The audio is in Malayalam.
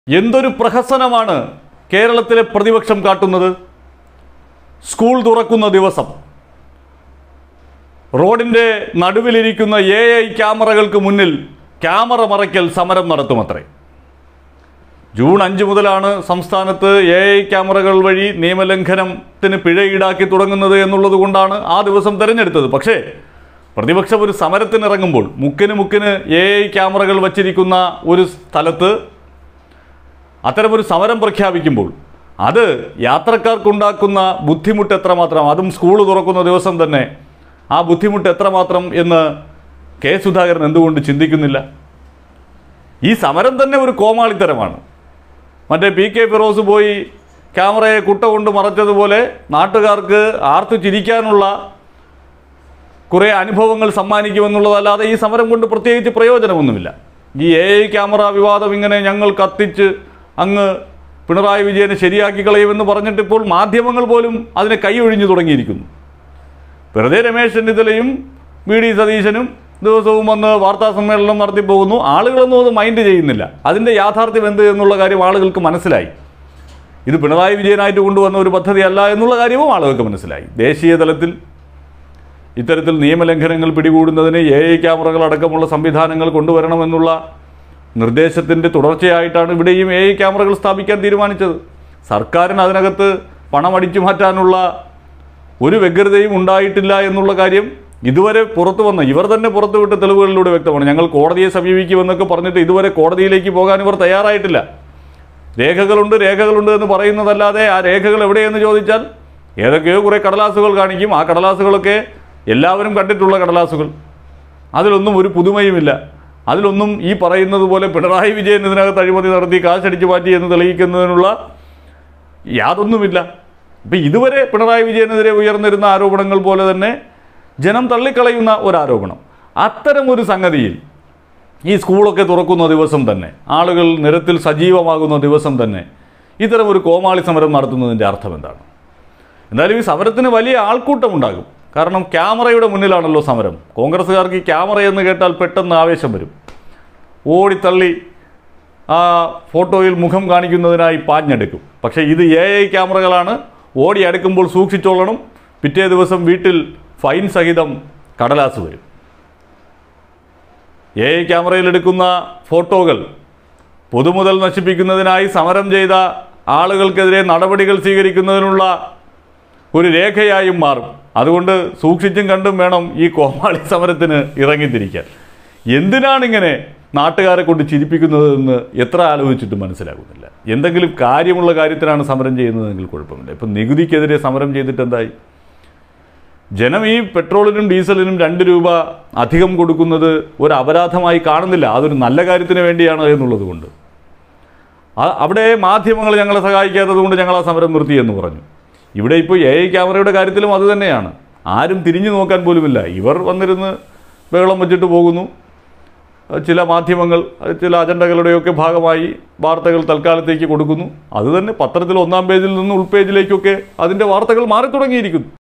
എന്തൊരു പ്രഹസനമാണ് കേരളത്തിലെ പ്രതിപക്ഷം കാട്ടുന്നത് സ്കൂൾ തുറക്കുന്ന ദിവസം റോഡിൻ്റെ നടുവിലിരിക്കുന്ന എ ഐ ക്യാമറകൾക്ക് മുന്നിൽ ക്യാമറ മറയ്ക്കൽ സമരം നടത്തുമത്രേ ജൂൺ അഞ്ച് മുതലാണ് സംസ്ഥാനത്ത് എ ഐ ക്യാമറകൾ വഴി നിയമലംഘനത്തിന് പിഴ ഈടാക്കി തുടങ്ങുന്നത് എന്നുള്ളത് കൊണ്ടാണ് ആ ദിവസം തിരഞ്ഞെടുത്തത് പക്ഷേ പ്രതിപക്ഷം ഒരു സമരത്തിനിറങ്ങുമ്പോൾ മുക്കിന് മുക്കിന് എ ഐ ക്യാമറകൾ വച്ചിരിക്കുന്ന ഒരു സ്ഥലത്ത് അത്തരമൊരു സമരം പ്രഖ്യാപിക്കുമ്പോൾ അത് യാത്രക്കാർക്കുണ്ടാക്കുന്ന ബുദ്ധിമുട്ട് എത്രമാത്രം അതും സ്കൂൾ തുറക്കുന്ന ദിവസം തന്നെ ആ ബുദ്ധിമുട്ട് എത്രമാത്രം എന്ന് കെ സുധാകരൻ എന്തുകൊണ്ട് ചിന്തിക്കുന്നില്ല ഈ സമരം തന്നെ ഒരു കോമാളിത്തരമാണ് മറ്റേ പി കെ ഫിറോസ് പോയി ക്യാമറയെ കുട്ട കൊണ്ട് മറച്ചതുപോലെ നാട്ടുകാർക്ക് ആർത്തു ചിരിക്കാനുള്ള കുറേ അനുഭവങ്ങൾ സമ്മാനിക്കുമെന്നുള്ളതല്ലാതെ ഈ സമരം കൊണ്ട് പ്രത്യേകിച്ച് പ്രയോജനമൊന്നുമില്ല ഈ എ ഐ ക്യാമറ വിവാദം ഇങ്ങനെ ഞങ്ങൾ കത്തിച്ച് അങ്ങ് പിണറായി വിജയനെ ശരിയാക്കി കളയുമെന്ന് പറഞ്ഞിട്ട് ഇപ്പോൾ മാധ്യമങ്ങൾ പോലും അതിനെ കൈ ഒഴിഞ്ഞു തുടങ്ങിയിരിക്കുന്നു വെറുതെ രമേശ് ചെന്നിത്തലയും വി ഡി സതീശനും ദിവസവും വന്ന് വാർത്താ സമ്മേളനം നടത്തി പോകുന്നു ആളുകളൊന്നും അത് മൈൻഡ് ചെയ്യുന്നില്ല അതിൻ്റെ യാഥാർത്ഥ്യം എന്ത് എന്നുള്ള കാര്യം ആളുകൾക്ക് മനസ്സിലായി ഇത് പിണറായി വിജയനായിട്ട് കൊണ്ടുവന്ന ഒരു പദ്ധതിയല്ല എന്നുള്ള കാര്യവും ആളുകൾക്ക് മനസ്സിലായി ദേശീയ തലത്തിൽ ഇത്തരത്തിൽ നിയമലംഘനങ്ങൾ പിടികൂടുന്നതിന് എ ഐ ക്യാമറകൾ അടക്കമുള്ള സംവിധാനങ്ങൾ കൊണ്ടുവരണമെന്നുള്ള നിർദ്ദേശത്തിൻ്റെ തുടർച്ചയായിട്ടാണ് ഇവിടെയും എ ഐ ക്യാമറകൾ സ്ഥാപിക്കാൻ തീരുമാനിച്ചത് സർക്കാരിന് അതിനകത്ത് പണം അടിച്ചു മാറ്റാനുള്ള ഒരു വ്യഗ്രതയും ഉണ്ടായിട്ടില്ല എന്നുള്ള കാര്യം ഇതുവരെ പുറത്തു വന്ന ഇവർ തന്നെ പുറത്തുവിട്ട തെളിവുകളിലൂടെ വ്യക്തമാണ് ഞങ്ങൾ കോടതിയെ സമീപിക്കുമെന്നൊക്കെ പറഞ്ഞിട്ട് ഇതുവരെ കോടതിയിലേക്ക് പോകാൻ ഇവർ തയ്യാറായിട്ടില്ല രേഖകളുണ്ട് രേഖകളുണ്ട് എന്ന് പറയുന്നതല്ലാതെ ആ രേഖകൾ എവിടെയെന്ന് ചോദിച്ചാൽ ഏതൊക്കെയോ കുറേ കടലാസുകൾ കാണിക്കും ആ കടലാസുകളൊക്കെ എല്ലാവരും കണ്ടിട്ടുള്ള കടലാസുകൾ അതിലൊന്നും ഒരു പുതുമയുമില്ല അതിലൊന്നും ഈ പറയുന്നത് പോലെ പിണറായി വിജയൻ ഇതിനകത്ത് അഴിമതി നടത്തി കാശടിച്ചു മാറ്റി എന്ന് തെളിയിക്കുന്നതിനുള്ള യാതൊന്നുമില്ല ഇപ്പം ഇതുവരെ പിണറായി വിജയനെതിരെ ഉയർന്നിരുന്ന ആരോപണങ്ങൾ പോലെ തന്നെ ജനം തള്ളിക്കളയുന്ന ഒരു ആരോപണം അത്തരം ഒരു സംഗതിയിൽ ഈ സ്കൂളൊക്കെ തുറക്കുന്ന ദിവസം തന്നെ ആളുകൾ നിരത്തിൽ സജീവമാകുന്ന ദിവസം തന്നെ ഇത്തരം ഒരു കോമാളി സമരം നടത്തുന്നതിൻ്റെ അർത്ഥം എന്താണ് എന്തായാലും ഈ സമരത്തിന് വലിയ ആൾക്കൂട്ടമുണ്ടാകും കാരണം ക്യാമറയുടെ മുന്നിലാണല്ലോ സമരം കോൺഗ്രസ്സുകാർക്ക് ഈ ക്യാമറ എന്ന് കേട്ടാൽ പെട്ടെന്ന് ആവേശം വരും ഓടിത്തള്ളി ആ ഫോട്ടോയിൽ മുഖം കാണിക്കുന്നതിനായി പാഞ്ഞെടുക്കും പക്ഷേ ഇത് എ ഐ ക്യാമറകളാണ് ഓടി അടുക്കുമ്പോൾ സൂക്ഷിച്ചോളണം പിറ്റേ ദിവസം വീട്ടിൽ ഫൈൻ സഹിതം കടലാസ് വരും എ ഐ ക്യാമറയിൽ എടുക്കുന്ന ഫോട്ടോകൾ പൊതുമുതൽ നശിപ്പിക്കുന്നതിനായി സമരം ചെയ്ത ആളുകൾക്കെതിരെ നടപടികൾ സ്വീകരിക്കുന്നതിനുള്ള ഒരു രേഖയായും മാറും അതുകൊണ്ട് സൂക്ഷിച്ചും കണ്ടും വേണം ഈ കോമാളി സമരത്തിന് ഇറങ്ങിത്തിരിക്കാൻ എന്തിനാണിങ്ങനെ നാട്ടുകാരെ കൊണ്ട് ചിരിപ്പിക്കുന്നതെന്ന് എത്ര ആലോചിച്ചിട്ടും മനസ്സിലാകുന്നില്ല എന്തെങ്കിലും കാര്യമുള്ള കാര്യത്തിനാണ് സമരം ചെയ്യുന്നതെങ്കിൽ കുഴപ്പമില്ല ഇപ്പം നികുതിക്കെതിരെ സമരം ചെയ്തിട്ട് എന്തായി ജനം ഈ പെട്രോളിനും ഡീസലിനും രണ്ട് രൂപ അധികം കൊടുക്കുന്നത് ഒരു അപരാധമായി കാണുന്നില്ല അതൊരു നല്ല കാര്യത്തിന് വേണ്ടിയാണ് എന്നുള്ളത് കൊണ്ട് ആ- അവിടെ മാധ്യമങ്ങൾ ഞങ്ങളെ സഹായിക്കാത്തത് കൊണ്ട് ഞങ്ങൾ ആ സമരം നിർത്തി എന്ന് പറഞ്ഞു ഇവിടെ ഇപ്പോൾ എ ഐ ക്യാമറയുടെ കാര്യത്തിലും അത് തന്നെയാണ് ആരും തിരിഞ്ഞു നോക്കാൻ പോലുമില്ല ഇവർ വന്നിരുന്ന് ബഹളം വെച്ചിട്ട് പോകുന്നു ചില മാധ്യമങ്ങൾ ചില അജണ്ടകളുടെയൊക്കെ ഭാഗമായി വാർത്തകൾ തൽക്കാലത്തേക്ക് കൊടുക്കുന്നു അത് തന്നെ പത്രത്തിൽ ഒന്നാം പേജിൽ നിന്ന് ഉൾപേജിലേക്കൊക്കെ അതിൻ്റെ വാർത്തകൾ മാറി തുടങ്ങിയിരിക്കുന്നു